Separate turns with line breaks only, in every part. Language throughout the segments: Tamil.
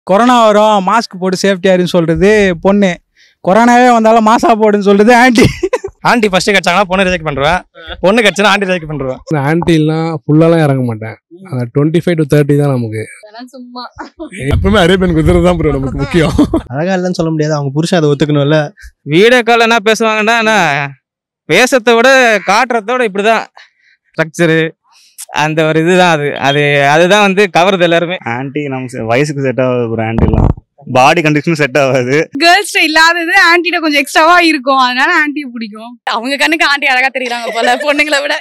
கொரோனா வரும் மாஸ்க் போட்டு சேஃப்டியா இருன்னு சொல்றது பொண்ணு கொரோனாவே வந்தாலும் மாசா போடுன்னு சொல்றது ஆன்ட்டி
ஆண்டி ஃபர்ஸ்ட் கிடைச்சாங்கன்னா பொண்ணு ரிஜெக்ட் பண்ணுவேன் பொண்ணு கிடைச்சுன்னா ஆண்டி ரிஜெக்ட் பண்ணுவேன்
இந்த ஆன்டிலாம் ஃபுல்லாலாம் இறங்க மாட்டேன் அந்த டுவெண்ட்டி ஃபைவ் டு தேர்ட்டி தான் நமக்கு
அதெல்லாம் சும்மா
எப்பவுமே அரேபியன் குதிரை தான் ப்ரோ நமக்கு முக்கியம்
அழகா இல்லைன்னு சொல்ல முடியாது அவங்க புருஷன் அதை ஒத்துக்கணும்ல
வீடியோ கால் என்ன பேசுவாங்கன்னா என்ன பேசுறத விட காட்டுறதோட இப்படிதான் ஸ்ட்ரக்சரு அந்த ஒரு இதுதான் அது அது அதுதான் வந்து கவருது எல்லாருமே
ஆன்ட்டி நமக்கு வயசுக்கு செட் ஆகாது ஒரு ஆன்ட்டிலாம் பாடி கண்டிஷனும் செட் ஆகாது
கேர்ள்ஸ்ட இல்லாதது ஆன்ட்டிட கொஞ்சம் எக்ஸ்ட்ராவா இருக்கும் அதனால ஆன்ட்டியை பிடிக்கும் அவங்க கண்ணுக்கு ஆன்ட்டி அழகா தெரியுறாங்க போல பொண்ணுங்களை விட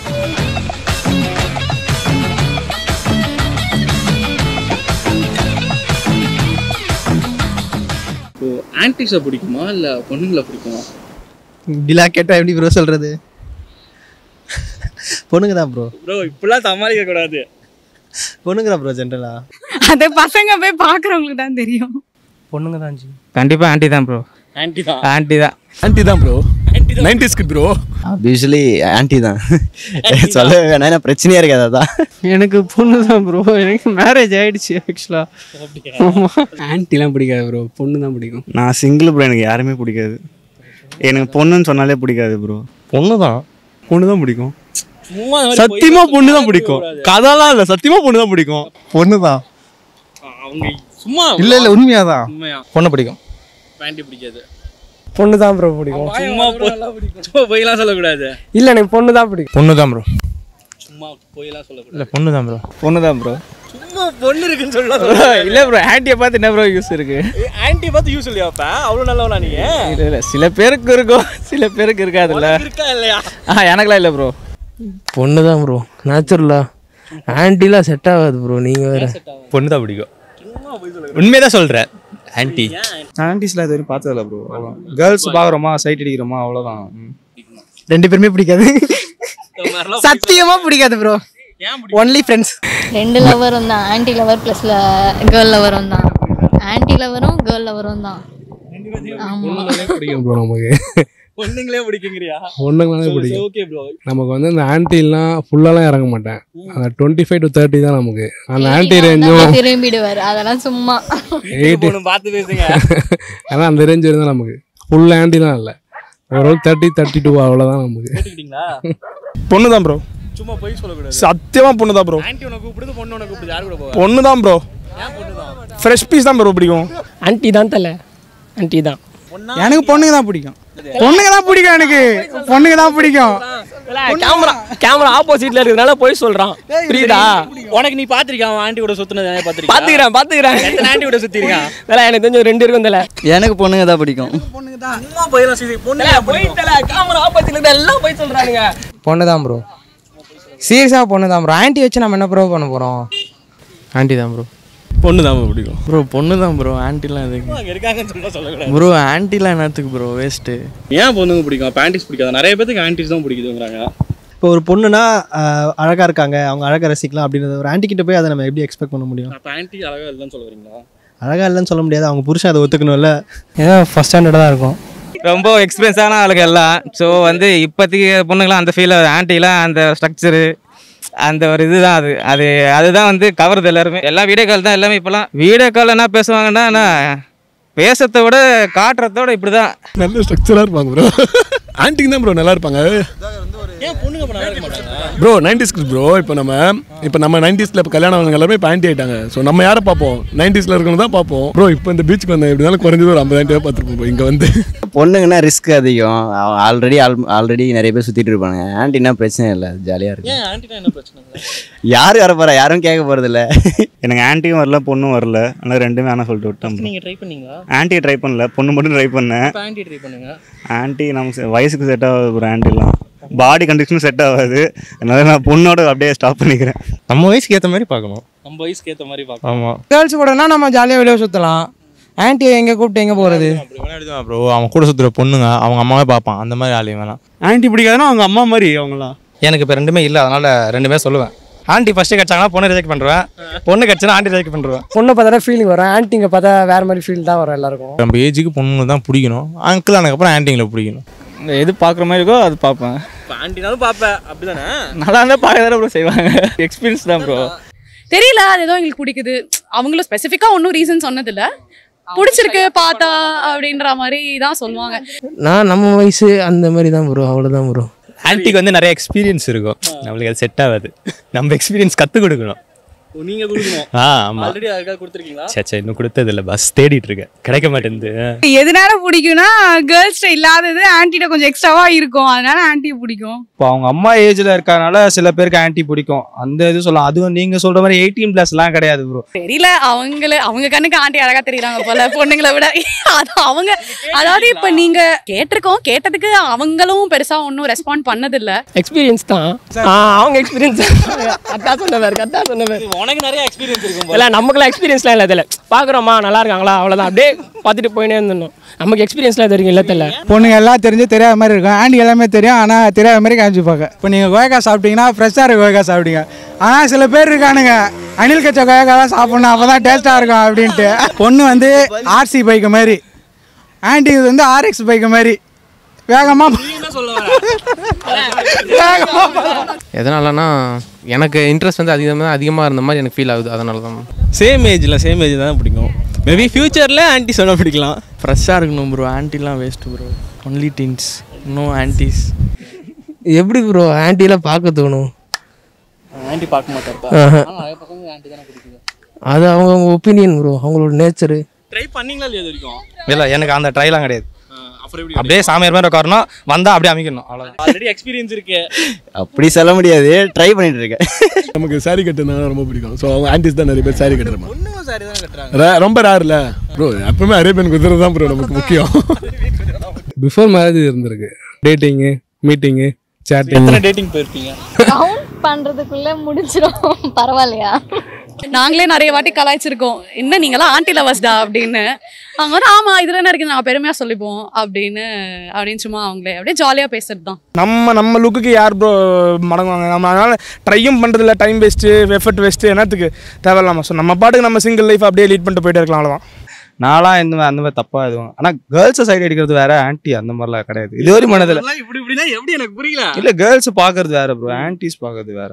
ஆன்டிஸை பிடிக்குமா இல்லை பொண்ணுங்களை பிடிக்குமா
இப்படிலாம் கேட்டா எப்படி ப்ரோ சொல்றது பொண்ணுங்க தான் ப்ரோ
ப்ரோ இப்படிலாம் சமாளிக்க கூடாது
பொண்ணுங்க தான் ப்ரோ ஜென்ரலா
அது பசங்க போய் பாக்குறவங்களுக்கு தான் தெரியும்
பொண்ணுங்க தான் ஜி
கண்டிப்பா ஆண்டி தான் ப்ரோ
ஆன்டி தான்
ஆண்டி தான்
ஆன்டி தான் ப்ரோ நைன்டிஸ்க்கு ப்ரோ
யூஸ்வலி ஆன்டி தான் சொல்ல வேணாம் ஏன்னா பிரச்சனையா இருக்காது அதான்
எனக்கு பொண்ணு தான் ப்ரோ எனக்கு மேரேஜ் ஆயிடுச்சு ஆக்சுவலா
ஆன்ட்டிலாம் பிடிக்காது ப்ரோ பொண்ணு தான் பிடிக்கும்
நான் சிங்கிள் ப்ரோ எனக்கு யாருமே பிடிக்காது எனக்கு பொண்ணுன்னு சொன்னாலே பிடிக்காது ப்ரோ
பொண்ணு தான் பொண்ணு தான் பிடிக்கும்
சும்மா இந்த மாதிரி
சத்தியமா
பொய்
பொண்ணு தான்
சொல்லவே
பிடிக்கும்
கூடாது.
கதெல்லாம் இல்ல சத்தியமா பொண்ணு தான் பிடிக்கும்
பொண்ணு தான்
அவங்க சும்மா
இல்ல இல்ல உண்மையாதான்
உண்மையா
பொண்ணு பிடிக்கும்
ஆன்டி பிடிக்காது
பொண்ணு தான் ப்ரோ பிடிக்கும்
சும்மா பொய் சும்மா பொய்லாம் சொல்லக்கூடாது
இல்லை எனக்கு பொண்ணு தான் பிடிக்கும்
பொண்ணு தான் ப்ரோ
சும்மா பொய்லாம் சொல்லக்கூடாது
இல்லை பொண்ணு தான் ப்ரோ
பொண்ணு தான் ப்ரோ
சும்மா பொண்ணு இருக்குன்னு சொல்ல
இல்ல ப்ரோ ஆன்ட்டியை பார்த்து என்ன ப்ரோ யூஸ் இருக்கு
ஆன்டி பார்த்து யூஸ் இல்லையா அப்ப அவ்வளோ நல்லவனா நீங்க
இல்ல இல்ல சில பேருக்கு இருக்கும் சில பேருக்கு இருக்காதுல்ல
இருக்கா இல்லையா
ஆ எனக்குலாம் இல்ல ப்ரோ
பொண்ணு தான் ப்ரோ நேச்சுரலா ஆன்ட்டிலாம் செட் ஆகாது ப்ரோ நீங்கள் வேற
பொண்ணு தான் பிடிக்கும் உண்மையை தான் சொல்கிறேன் ஆண்டி
ஆன்ட்டிஸ்லாம் இது வரைக்கும் பார்த்ததில்ல ப்ரோ அவ்வளோதான் கேர்ள்ஸ் பார்க்குறோமா சைட் அடிக்கிறோமா அவ்வளோதான்
ரெண்டு பேருமே பிடிக்காது
இந்த மாதிரிலாம்
சத்தியமா பிடிக்காது ப்ரோ
ஏன்
ஒன்லி ஃப்ரெண்ட்ஸ்
ரெண்டு லவரும் தான் ஆன்ட்டி லவர் ப்ளஸ் கேர்ள் லவரும் தான் ஆன்ட்டி லவரும் கேர்ள் லவரும் தான் ஆமா
பிடிக்கும் ப்ரோ நமக்கு
பொண்ணுங்களே பிடிக்குங்கிறியா
பொண்ணுங்களாலே பிடிக்கும்
ஓகே ப்ரோ
நமக்கு வந்து இந்த ஆன்டிலாம் ஃபுல்லாலாம் இறங்க மாட்டேன் அந்த டுவெண்ட்டி ஃபைவ் டு தேர்ட்டி தான் நமக்கு அந்த ஆன்டி ரேஞ்சும்
திரும்பிடுவார் அதெல்லாம் சும்மா
எயிட்டி
பொண்ணு பார்த்து பேசுங்க
ஆனால் அந்த ரேஞ்ச் இருந்தால் நமக்கு ஃபுல் ஆன்டிலாம் இல்லை ஒரு தேர்ட்டி தேர்ட்டி டூ அவ்வளோதான் நமக்கு
கேட்டுக்கிட்டீங்களா
பொண்ணு தான் ப்ரோ
சும்மா பொய் சொல்லக்கூடாது
சத்தியமா பொண்ணு தான் ப்ரோ
ஆன்டி உனக்கு கூப்பிடுது பொண்ணு உனக்கு கூப்பிடுது யாரு கூட போவா
பொண்ணு தான் ப்ரோ
ஏன் பொண்ணு தான்
ஃப்ரெஷ் பீஸ் தான் ப்ரோ பிடிக்கும்
ஆன்ட்டி தான் தலை ஆன்ட்டி தான்
எனக்கு பொண்ணுங்க தான் பிடிக்கும் பொண்ணுங்க தான் பிடிக்கும் எனக்கு பொண்ணுங்க தான் பிடிக்கும்
கேமரா கேமரா ஆப்போசிட்ல இருக்கிறதுனால போய் சொல்றான் புரியுதா
உனக்கு நீ பாத்திருக்கியா அவன் ஆண்டி கூட சுத்துனது பாத்திருக்கியா
பாத்துக்கிறேன் பாத்துக்கிறேன்
எத்தனை ஆண்டி கூட சுத்தி இருக்கான்
தல எனக்கு தெரிஞ்ச ஒரு ரெண்டு இருக்கும் தல
எனக்கு பொண்ணுங்க தான் பிடிக்கும்
சும்மா போயிடலாம் சரி பொண்ணு
போய் தல கேமரா ஆப்போசிட்ல இருக்கிற எல்லாம் போய் சொல்றானுங்க
பொண்ணு தான் ப்ரோ சீரியஸாக பொண்ணு தான் ப்ரோ ஆன்ட்டி வச்சு நம்ம என்ன ப்ரோ பண்ண போகிறோம் ஆன்ட்டி தான் ப்ரோ
பொண்ணு தான் பிடிக்கும்
ப்ரோ பொண்ணு தான் ப்ரோ ஆன்ட்டிலாம் எதுக்கு
அங்க இருக்காங்கன்னு சொல்ல சொல்லக்கூடாது
ப்ரோ ஆன்ட்டிலாம் என்னத்துக்கு ப்ரோ வேஸ்ட்டு
ஏன் பொண்ணுங்க பிடிக்கும் பேண்டிஸ் பிடிக்காது நிறைய பேத்துக்கு ஆன்டிஸ் தான் பிடிக்குதுங்கிறாங்க
இப்போ ஒரு பொண்ணுனா ஆஹ், அழகா இருக்காங்க அவங்க அழகா ரசிக்கலாம் அப்படின்றது ஒரு ஆன்ட்டி கிட்ட போய் அதை நம்ம எப்படி எக்ஸ்பெக்ட் பண்ண முடியும்
அப்ப ஆன்டி அழகா இல்லைன்னு சொல்ல வரீங்களா
அழகா இல்லைன்னு சொல்ல முடியாது அவங்க புருஷன் அதை ஒத்துக்கணும்ல
ஏதோ ஃபஸ்ட் ஸ்டாண்டர்டாக தான் இருக்கும்
ரொம்ப எக்ஸ்பீரியன்ஸான ஆளுங்க எல்லாம் ஸோ வந்து இப்போதைக்கு பொண்ணுங்களாம் அந்த ஃபீல் ஆன்ட்டிலாம் அந்த ஸ்ட்ரக்சரு அந்த ஒரு இதுதான் அது அது அதுதான் வந்து கவருது எல்லாருமே எல்லாம் வீடியோ கால் தான் எல்லாமே இப்போலாம் வீடியோ கால் என்ன பேசுவாங்கன்னா என்ன பேசுறத விட காட்டுறதோட இப்படி தான்
நல்ல ஸ்ட்ரக்சராக இருப்பாங்க ப்ரோ ஆன்ட்டிங்க தான் ப்ரோ நல்லா இருப்பாங்க
ஏன் பொண்ணுங்க அப்ப நல்லா இருக்க மாட்டாங்க
ப்ரோ நைன்டிஸ்க்கு ப்ரோ இப்போ நம்ம இப்போ நம்ம நைன்டிஸில் இப்போ கல்யாணம் ஆனவங்க எல்லாமே இப்போ ஆன்ட்டி ஆயிட்டாங்க ஸோ நம்ம யாரை பார்ப்போம் நைன்டிஸில் இருக்கணும் தான் பார்ப்போம் ப்ரோ இப்போ இந்த பீச்சுக்கு வந்தேன் எப்படினாலும் குறைஞ்சது ஒரு ஐம்பது ஆண்டியாக பார்த்துருப்போம் bro இங்கே வந்து
பொண்ணுங்கன்னா ரிஸ்க் அதிகம் ஆல்ரெடி ஆல்ரெடி நிறைய பேர் சுற்றிட்டு இருப்பாங்க ஆன்ட்டினா பிரச்சனை இல்லை ஜாலியாக இருக்கும்
ஏன் ஆன்டினா என்ன பிரச்சனை இல்லை
யார் வர போகிறா யாரும் கேட்க போகிறதில்ல
எனக்கு ஆன்ட்டியும் வரல பொண்ணும் வரல ஆனால் ரெண்டுமே ஆனால் சொல்லிட்டு விட்டேன்
நீங்க ட்ரை பண்ணீங்களா
ஆன்ட்டி ட்ரை பண்ணல பொண்ணு மட்டும் ட்ரை பண்ணேன்
இப்ப ஆன்டி ட்ரை பண்ணுங்க
ஆன்ட்டி நமக்கு வயசுக்கு செட் ஆகாது ஒரு ஆன்ட்டிலாம் பாடி கண்டிஷனும் செட் ஆகாது அதனால நான் பொண்ணோட அப்படியே ஸ்டாப் பண்ணிக்கிறேன்
நம்ம வயசுக்கு ஏற்ற மாதிரி பார்க்கணும்
நம்ம வயசுக்கு ஏத்த மாதிரி பார்க்கணும்
ஆமாம்
கேர்ள்ஸ் கூடனா நம்ம ஜாலியாக வெளியே சுற்றலாம் ஆன்ட்டியை எங்கே கூப்பிட்டு எங்கே போகிறது
அப்படி விளையாடுதான் ப்ரோ அவன் கூட சுற்றுற பொண்ணுங்க அவங்க அம்மாவே பார்ப்பான் அந்த மாதிரி ஆளையும் வேணாம்
ஆன்ட்டி பிடிக்காதுன்னா அவங்க அம்மா மாதிரி அவங்களாம்
எனக்கு இப்போ ரெண்டுமே இல்லை அதனால ரெண்டுமே சொல்லுவேன் ஆண்டி ஃபர்ஸ்ட் கிடைச்சாங்கன்னா பொண்ணு ரிஜெக்ட் பண்ணுவேன் பொண்ணு கிடைச்சுன்னா ஆண்டி ரிஜெக்ட் பண்ணுவேன்
பொண்ணை பார்த்தா ஃபீலிங் வரும் ஆன்ட்டிங்க பார்த்தா வேற மாதிரி ஃபீல் தான் வரும் எல்லாருக்கும்
நம்ம ஏஜுக்கு பொண்ணுங்க தான் பிடிக்கணும் அங்கிள் ஆனதுக்கப்புறம் ஆன்ட்டிங்களை பிடிக்கணும்
எது பார்க்குற மாதிரி இருக்கோ அது பார்ப்பேன்
இப்ப ஆன்டினாலும் பாப்பேன் அப்படிதானே
நல்லா இருந்தால் பார்க்க தானே ப்ரோ செய்வாங்க எக்ஸ்பீரியன்ஸ் தான் ப்ரோ
தெரியல அது ஏதோ எங்களுக்கு பிடிக்குது அவங்களும் ஸ்பெசிஃபிக்காக ஒன்றும் ரீசன் சொன்னதில்ல பிடிச்சிருக்கு பார்த்தா அப்படின்ற மாதிரி தான் சொல்லுவாங்க
நான் நம்ம வயசு அந்த மாதிரி தான் ப்ரோ அவ்வளோதான் ப்ரோ
ஆன்ட்டிக்கு வந்து நிறைய எக்ஸ்பீரியன்ஸ் இருக்கும் நம்மளுக்கு அது செட் ஆகாது நம்ம எக்ஸ்பீரியன்ஸ் கற்றுக் கொடுக்கணும்
நீங்க கொடுக்கணும்
ஆ ஆமாம்
ஆல்ரெடி யாருக்காவது கொடுத்துருக்கீங்களா
சே சே இன்னும் கொடுத்ததில்ல பஸ் தேடிட்டு இருக்கேன் கிடைக்க மாட்டேங்குது
எதனால பிடிக்கும்னா கேர்ள்ஸ்ட இல்லாதது ஆன்ட்டிட்ட கொஞ்சம் எக்ஸ்ட்ராவா இருக்கும் அதனால ஆன்ட்டியை பிடிக்கும்
இப்போ அவங்க அம்மா ஏஜ்ல இருக்கறனால சில பேருக்கு ஆன்ட்டி பிடிக்கும் அந்த இது சொல்லலாம் அதுவும் நீங்க சொல்ற மாதிரி எயிட்டீன் பிளஸ்லாம் கிடையாது ப்ரோ
தெரியல அவங்கள அவங்க கண்ணுக்கு ஆண்டி அழகா தெரியுறாங்க போல பொண்ணுங்களை விட அது அவங்க அதாவது இப்ப நீங்க கேட்டிருக்கோம் கேட்டதுக்கு அவங்களும் பெருசா ஒன்றும் ரெஸ்பாண்ட் பண்ணதில்ல
எக்ஸ்பீரியன்ஸ் தான் ஆ, அவங்க எக்ஸ்பீரியன்ஸ் கரெக்டாக சொன்னவர் கரெக்டாக சொன்னவர்
உனக்கு நிறைய எக்ஸ்பீரியன்ஸ் இருக்கும்
இல்லை நமக்குலாம் எக்ஸ்பீரியன்ஸ்லாம் இல்லை இதில் பார்க்குறோமா நல்லா இருக்காங்களா அவ்வளோதான் அப்படியே பார்த்துட்டு போயினே இருந்துடணும் நமக்கு எக்ஸ்பீரியன்ஸ்லாம் தெரியும் இல்லை தெரியல
பொண்ணுங்க எல்லாம் தெரிஞ்சு தெரியாத மாதிரி இருக்கும் ஆண்டி எல்லாமே தெரியும் ஆனால் தெரியாத மாதிரி காமிச்சுப்பாங்க இப்போ நீங்கள் கோயக்கா சாப்பிட்டீங்கன்னா ஃப்ரெஷ்ஷாக இருக்க கோயக்கா சாப்பிட்டீங்க ஆனால் சில பேர் இருக்கானுங்க அணில் கச்ச கோயக்கா தான் சாப்பிடணும் அப்போ தான் டேஸ்ட்டாக இருக்கும் அப்படின்ட்டு பொண்ணு வந்து ஆர்சி பைக்கு மாதிரி ஆண்டி இது வந்து ஆர்எக்ஸ் பைக்கு மாதிரி வேகமாக
எதனாலனா எனக்கு இன்ட்ரெஸ்ட் வந்து அதிகமாக அதிகமாக இருந்த மாதிரி எனக்கு ஃபீல் ஆகுது அதனால தான்
சேம் ஏஜ்ல சேம் ஏஜ் தான் பிடிக்கும் மேபி ஃபியூச்சர்ல ஆன்ட்டி சொன்னா பிடிக்கலாம்
ஃப்ரெஷ்ஷாக இருக்கணும் ப்ரோ ஆன்ட்டிலாம் waste bro only teens no aunties
எப்படி ப்ரோ ஆன்ட்டிலாம் பார்க்க தோணும்
ஆன்ட்டி பார்க்க மாட்டாப்பா
ஆஹா.
ஆனா நிறைய பசங்க ஆன்ட்டி தானே பிடிக்குது
அது அவங்கவுங்க ஒப்பீனியன் ப்ரோ அவங்களோட நேச்சரு
ட்ரை பண்ணீங்களா இல்லையா இது வரைக்கும்
இல்லை எனக்கு அந்த ட்ரைலாம் கிடையாது
அப்புறம் எப்படி
அப்படியே சாமியார் மாதிரி உட்காரணும் வந்தால் அப்படியே அமைக்கணும் அவ்வளோதான்
ஆல்ரெடி எக்ஸ்பீரியன்ஸ் இருக்கு
அப்படி சொல்ல முடியாது ட்ரை பண்ணிட்டு இருக்கேன்
நமக்கு சாரி கட்டுனா ரொம்ப பிடிக்கும் ஸோ அவங்க ஆன்டிஸ் தான் நிறைய பேர் சாரி கட்டுறாங்க
பொண்ணுங்க சாரி தான் கட்டுறாங்க
ரே- ரொம்ப ரேர்ல ப்ரோ எப்பவுமே அரேபியன் குதிரை தான் ப்ரோ நமக்கு முக்கியம்
பிஃபோர் மேரேஜ் இருந்திருக்கு டேட்டிங்கு மீட்டிங்கு சேட்டிங்
எத்தனை டேட்டிங் போயிருப்பீங்க
கவுண்ட் பண்றதுக்குள்ள முடிஞ்சிரும் பரவாயில்லையா
நாங்களே நிறைய வாட்டி கலாய்ச்சிருக்கோம் என்ன நீங்களாம் ஆண்டி லவர்ஸ்டா அப்படின்னு அவங்க வந்து ஆமா இதுல என்ன இருக்கு நாங்கள் பெருமையா சொல்லிப்போம் அப்படின்னு அப்படின்னு சும்மா அவங்களே அப்படியே ஜாலியா பேசுறது தான்
நம்ம நம்ம லுக்குக்கு யார் ப்ரோ மடங்குவாங்க நம்ம அதனால் ட்ரையும் பண்ணுறதில்ல டைம் வேஸ்ட்டு எஃபர்ட் வேஸ்ட்டு என்னத்துக்கு தேவையில்லாமல் ஸோ நம்ம பாட்டுக்கு நம்ம சிங்கிள் லைஃப் அப்படியே லீட் பண்ணிட்டு போயிட்டே இருக்கலாம் அவ்வளோதான்
நான்லாம் இந்த மாதிரி அந்த மாதிரி தப்பாக எதுவும் ஆனால் கேர்ள்ஸை சைடு அடிக்கிறது வேற ஆன்ட்டி அந்த மாதிரிலாம் கிடையாது இது வரையும் மனதில்
இப்படி இப்படின்னா எப்படி எனக்கு புரியல
இல்லை கேர்ள்ஸ் பார்க்கறது வேற ப்ரோ ஆன்ட்டிஸ் பார்க்கறது வேற